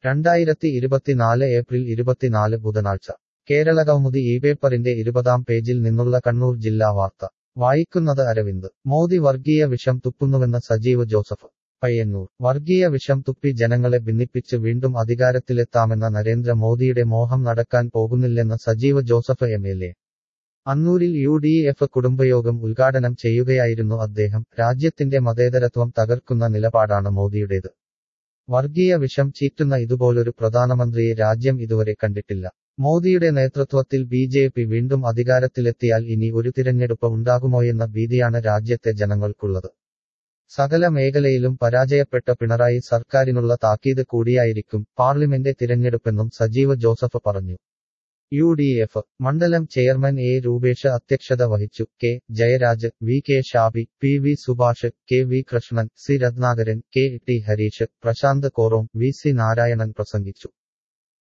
രണ്ടായിരത്തി ഇരുപത്തിനാല് ഏപ്രിൽ ഇരുപത്തിനാല് ബുധനാഴ്ച കേരള കൗമുദി ഈ പേപ്പറിന്റെ ഇരുപതാം പേജിൽ നിന്നുള്ള കണ്ണൂർ ജില്ലാ വാർത്ത വായിക്കുന്നത് അരവിന്ദ് മോദി വർഗീയ വിഷം തുപ്പുന്നുവെന്ന് സജീവ് ജോസഫ് പയ്യന്നൂർ വർഗീയ വിഷം തുപ്പി ജനങ്ങളെ ഭിന്നിപ്പിച്ച് വീണ്ടും അധികാരത്തിലെത്താമെന്ന നരേന്ദ്ര മോദിയുടെ മോഹം നടക്കാൻ പോകുന്നില്ലെന്ന് Sajeev Joseph M L A അന്നൂരിൽ യു ഡി എഫ് കുടുംബയോഗം ഉദ്ഘാടനം ചെയ്യുകയായിരുന്നു അദ്ദേഹം രാജ്യത്തിന്റെ മതേതരത്വം തകർക്കുന്ന നിലപാടാണ് മോദിയുടേത് വർഗീയ വിഷം ചീറ്റുന്ന ഇതുപോലൊരു പ്രധാനമന്ത്രിയെ രാജ്യം ഇതുവരെ കണ്ടിട്ടില്ല മോദിയുടെ നേതൃത്വത്തിൽ ബി ജെ പി വീണ്ടും അധികാരത്തിലെത്തിയാൽ ഇനി ഒരു തിരഞ്ഞെടുപ്പ് ഉണ്ടാകുമോയെന്ന ഭീതിയാണ് രാജ്യത്തെ ജനങ്ങൾക്കുള്ളത് സകല മേഖലയിലും പരാജയപ്പെട്ട പിണറായി സർക്കാരിനുള്ള താക്കീത് കൂടിയായിരിക്കും പാർലമെന്റ് തിരഞ്ഞെടുപ്പെന്നും സജീവ് ജോസഫ് പറഞ്ഞു യു ഡി എഫ് മണ്ഡലം ചെയർമാൻ എ രൂപേഷ് അധ്യക്ഷത വഹിച്ചു K Jayaraj V K Shabi P V Subhash K V Krishnan C Ratnakaran K T Harish Prashanth Korom V C Narayanan പ്രസംഗിച്ചു